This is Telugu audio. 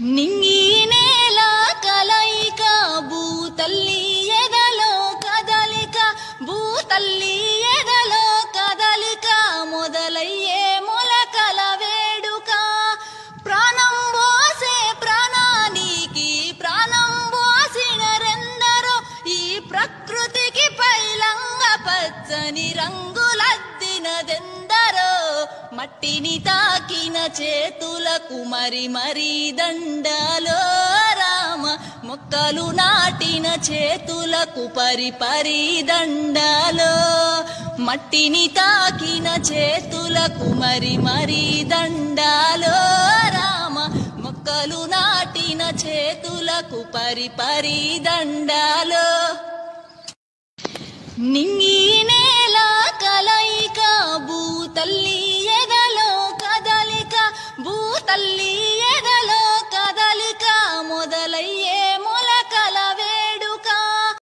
నింగి నేల కలయిక భూతల్లి ఎదలో కదలిక భూతల్లి ఎదలో కదలిక మొదలయ్యే మొలకల వేడుక ప్రాణం పోసే ప్రాణానికి ప్రాణం పోసిన రెందరో ఈ ప్రకృతికి పైలంగ పచ్చని రంగులద్దినదెందరో మట్టిని తాకిన చేతులకు మరి మరి దండాలో రామ మొక్కలు నాటిన చేతులకు పరి పరి దండాలో మట్టిని తాకిన చేతులకు మరి మరి దండాలో రామ మొక్కలు నాటిన చేతులకు పరి పరి దండాలో నింగి నేల కలయిక భూతల్లి ఎదలో కదలిక భూతల్లి